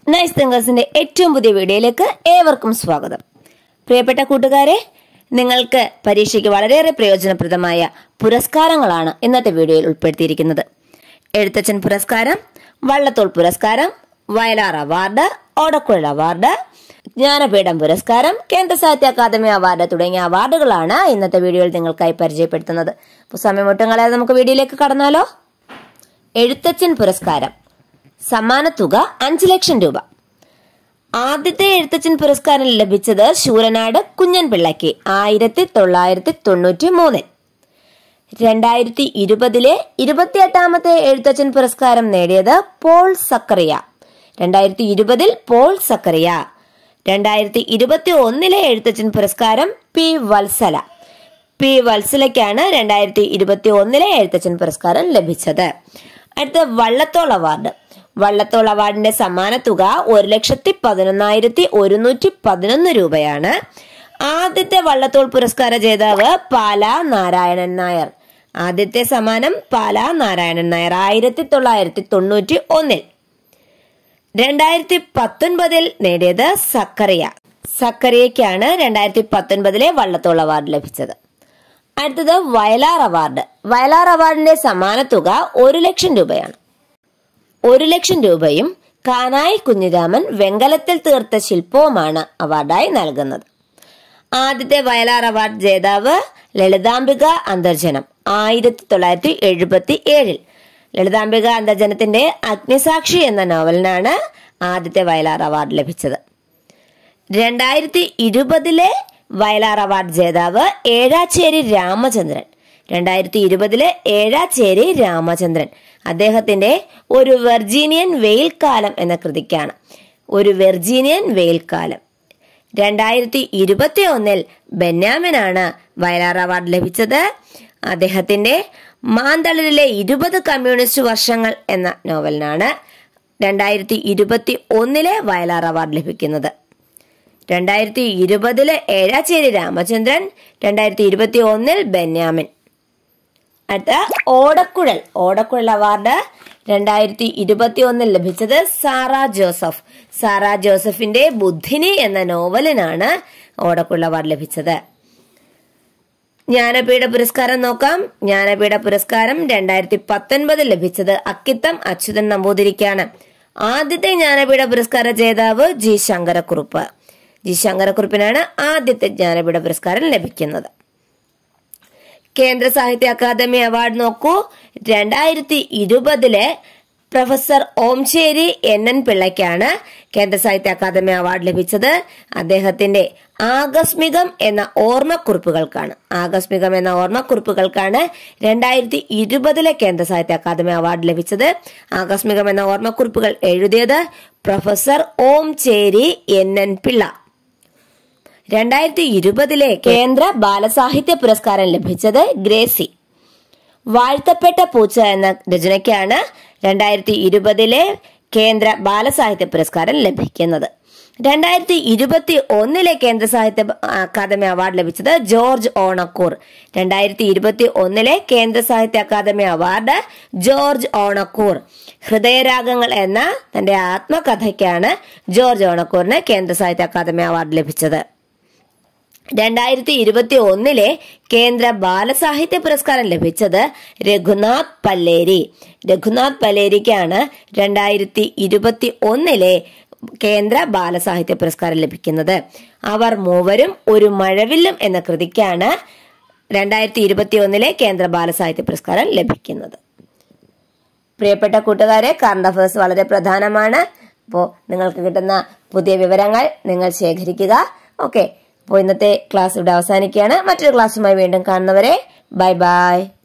nice തിങ്കേഴ്സിന്റെ ഏറ്റവും പുതിയ വീഡിയോയിലേക്ക് ഏവർക്കും സ്വാഗതം പ്രിയപ്പെട്ട കൂട്ടുകാരെ നിങ്ങൾക്ക് പരീക്ഷയ്ക്ക് വളരെയേറെ പ്രയോജനപ്രദമായ പുരസ്കാരങ്ങളാണ് ഇന്നത്തെ വീഡിയോയിൽ ഉൾപ്പെടുത്തിയിരിക്കുന്നത് എഴുത്തച്ഛൻ പുരസ്കാരം വള്ളത്തോൾ പുരസ്കാരം വയലാർ അവാർഡ് ഓടക്കുഴൽ അവാർഡ് ജ്ഞാനപീഠം പുരസ്കാരം കേന്ദ്ര സാഹിത്യ അക്കാദമി അവാർഡ് തുടങ്ങിയ അവാർഡുകളാണ് ഇന്നത്തെ വീഡിയോയിൽ നിങ്ങൾക്കായി പരിചയപ്പെടുത്തുന്നത് അപ്പോൾ സമയമൊട്ടും കളയാതെ നമുക്ക് വീഡിയോയിലേക്ക് കടന്നാലോ എഴുത്തച്ഛൻ പുരസ്കാരം സമ്മാനത്തുക അഞ്ച് ലക്ഷം രൂപ ആദ്യത്തെ എഴുത്തച്ഛൻ പുരസ്കാരം ലഭിച്ചത് ശൂരനാട് കുഞ്ഞൻ പിള്ളയ്ക്ക് ആയിരത്തി തൊള്ളായിരത്തി തൊണ്ണൂറ്റി മൂന്നിൽ രണ്ടായിരത്തി ഇരുപതിലെ ഇരുപത്തിയെട്ടാമത്തെ എഴുത്തച്ഛൻ പുരസ്കാരം നേടിയത് പോൾ സക്കറിയ രണ്ടായിരത്തി ഇരുപതിൽ പോൾ സക്കറിയ രണ്ടായിരത്തി ഇരുപത്തി ഒന്നിലെ എഴുത്തച്ഛൻ പുരസ്കാരം പി വത്സല പി വത്സലയ്ക്കാണ് രണ്ടായിരത്തി ഇരുപത്തി ഒന്നിലെ എഴുത്തച്ഛൻ പുരസ്കാരം ലഭിച്ചത് അടുത്ത വള്ളത്തോൾ അവാർഡ് വള്ളത്തോൾ അവാർഡിന്റെ സമ്മാന തുക ഒരു ലക്ഷത്തി പതിനൊന്നായിരത്തി ഒരുന്നൂറ്റി പതിനൊന്ന് രൂപയാണ് ആദ്യത്തെ വള്ളത്തോൾ പുരസ്കാര ജേതാവ് പാലാ നാരായണൻ നായർ ആദ്യത്തെ സമ്മാനം പാലാ നാരായണൻ നായർ ആയിരത്തി തൊള്ളായിരത്തി തൊണ്ണൂറ്റി ഒന്നിൽ രണ്ടായിരത്തി പത്തൊൻപതിൽ നേടിയത് സക്കറിയ സക്കറിയയ്ക്കാണ് രണ്ടായിരത്തി പത്തൊൻപതിലെ വള്ളത്തോൾ അവാർഡ് ലഭിച്ചത് അടുത്തത് വയലാർ അവാർഡ് വയലാർ അവാർഡിന്റെ സമ്മാന തുക ഒരു ലക്ഷം രൂപയാണ് ഒരു ലക്ഷം രൂപയും കാനായി കുഞ്ഞിരാമൻ വെങ്കലത്തിൽ തീർത്ത ശില്പവുമാണ് അവാർഡായി നൽകുന്നത് ആദ്യത്തെ വയലാർ അവാർഡ് ജേതാവ് ലളിതാംബിക അന്തർജനം ആയിരത്തി തൊള്ളായിരത്തി എഴുപത്തി ഏഴിൽ ലളിതാംബിക അന്തർജനത്തിന്റെ അഗ്നിസാക്ഷി എന്ന നോവലിനാണ് ആദ്യത്തെ വയലാർ അവാർഡ് ലഭിച്ചത് രണ്ടായിരത്തി ഇരുപതിലെ വയലാർ അവാർഡ് ജേതാവ് ഏഴാച്ചേരി രാമചന്ദ്രൻ രണ്ടായിരത്തി ഇരുപതിലെ ഏഴാച്ചേരി രാമചന്ദ്രൻ അദ്ദേഹത്തിന്റെ ഒരു വെർജീനിയൻ വെയിൽക്കാലം എന്ന കൃതിക്കാണ് ഒരു വെർജീനിയൻ വെയിൽക്കാലം രണ്ടായിരത്തി ഇരുപത്തി ഒന്നിൽ ബെന്യാമിനാണ് വയലാർ അവാർഡ് ലഭിച്ചത് അദ്ദേഹത്തിന്റെ മാന്തളിലെ ഇരുപത് കമ്മ്യൂണിസ്റ്റ് വർഷങ്ങൾ എന്ന നോവലിനാണ് രണ്ടായിരത്തി ഇരുപത്തി ഒന്നിലെ വയലാർ അവാർഡ് ലഭിക്കുന്നത് രണ്ടായിരത്തി ഇരുപതിലെ ഏഴാച്ചേരി രാമചന്ദ്രൻ രണ്ടായിരത്തി ഇരുപത്തി ഒന്നിൽ ബെന്യാമിൻ അടുത്ത ഓടക്കുഴൽ ഓടക്കുഴൽ അവാർഡ് രണ്ടായിരത്തി ഇരുപത്തി ഒന്നിൽ ലഭിച്ചത് സാറ ജോസഫ് സാറ ജോസഫിന്റെ ബുദ്ധിനി എന്ന നോവലിനാണ് ഓടക്കുഴൽ അവാർഡ് ലഭിച്ചത് ജ്ഞാനപീഠ പുരസ്കാരം നോക്കാം ജ്ഞാനപീഠ പുരസ്കാരം രണ്ടായിരത്തി പത്തൊൻപതിൽ ലഭിച്ചത് അക്കിത്തം അച്യുതൻ നമ്പൂതിരിക്കാണ് ആദ്യത്തെ ജ്ഞാനപീഠ പുരസ്കാര ജേതാവ് ജി ശങ്കരക്കുറുപ്പ് ജി ശങ്കരക്കുറുപ്പിനാണ് ആദ്യത്തെ ജ്ഞാനപീഠ പുരസ്കാരം ലഭിക്കുന്നത് കേന്ദ്ര സാഹിത്യ അക്കാദമി അവാർഡ് നോക്കൂ രണ്ടായിരത്തി ഇരുപതിലെ പ്രൊഫസർ ഓംചേരി എൻ എൻ പിള്ളയ്ക്കാണ് കേന്ദ്ര സാഹിത്യ അക്കാദമി അവാർഡ് ലഭിച്ചത് അദ്ദേഹത്തിന്റെ ആകസ്മികം എന്ന ഓർമ്മക്കുറിപ്പുകൾക്കാണ് ആകസ്മികം എന്ന ഓർമ്മക്കുറിപ്പുകൾക്കാണ് രണ്ടായിരത്തി ഇരുപതിലെ കേന്ദ്ര സാഹിത്യ അക്കാദമി അവാർഡ് ലഭിച്ചത് ആകസ്മികം എന്ന ഓർമ്മക്കുറിപ്പുകൾ എഴുതിയത് professor Omchery N N Pillai രണ്ടായിരത്തി ഇരുപതിലെ കേന്ദ്ര ബാലസാഹിത്യ പുരസ്കാരം ലഭിച്ചത് ഗ്രേസി വാഴ്ത്തപ്പെട്ട പൂച്ച എന്ന രചനയ്ക്കാണ് രണ്ടായിരത്തി ഇരുപതിലെ കേന്ദ്ര ബാലസാഹിത്യ പുരസ്കാരം ലഭിക്കുന്നത് രണ്ടായിരത്തി ഇരുപത്തി ഒന്നിലെ കേന്ദ്ര സാഹിത്യ അക്കാദമി അവാർഡ് ലഭിച്ചത് ജോർജ് ഓണക്കൂർ രണ്ടായിരത്തി ഇരുപത്തി ഒന്നിലെ കേന്ദ്ര സാഹിത്യ അക്കാദമി അവാർഡ് ജോർജ് ഓണക്കൂർ ഹൃദയരാഗങ്ങൾ എന്ന തന്റെ ആത്മകഥയ്ക്കാണ് ജോർജ് ഓണക്കൂറിന് കേന്ദ്ര സാഹിത്യ അക്കാദമി അവാർഡ് ലഭിച്ചത് രണ്ടായിരത്തി ഇരുപത്തി ഒന്നിലെ കേന്ദ്ര ബാലസാഹിത്യ പുരസ്കാരം ലഭിച്ചത് രഘുനാഥ് പല്ലേരി രഘുനാഥ് പല്ലേരിക്കാണ് രണ്ടായിരത്തി ഇരുപത്തി ഒന്നിലെ കേന്ദ്ര ബാലസാഹിത്യ പുരസ്കാരം ലഭിക്കുന്നത് അവർ മൂവരും ഒരു മഴവില്ലും എന്ന കൃതിക്കാണ് രണ്ടായിരത്തി ഇരുപത്തി ഒന്നിലെ കേന്ദ്ര ബാലസാഹിത്യ പുരസ്കാരം ലഭിക്കുന്നത് പ്രിയപ്പെട്ട കൂട്ടുകാരെ കറണ്ട് അഫയേഴ്സ് വളരെ പ്രധാനമാണ് അപ്പോൾ നിങ്ങൾക്ക് കിട്ടുന്ന പുതിയ വിവരങ്ങൾ നിങ്ങൾ ശേഖരിക്കുക ഓക്കെ അപ്പോൾ ഇന്നത്തെ ക്ലാസ് ഇവിടെ അവസാനിക്കുകയാണ് മറ്റൊരു ക്ലാസ്സുമായി വീണ്ടും കാണുന്നവരെ ബൈ ബൈ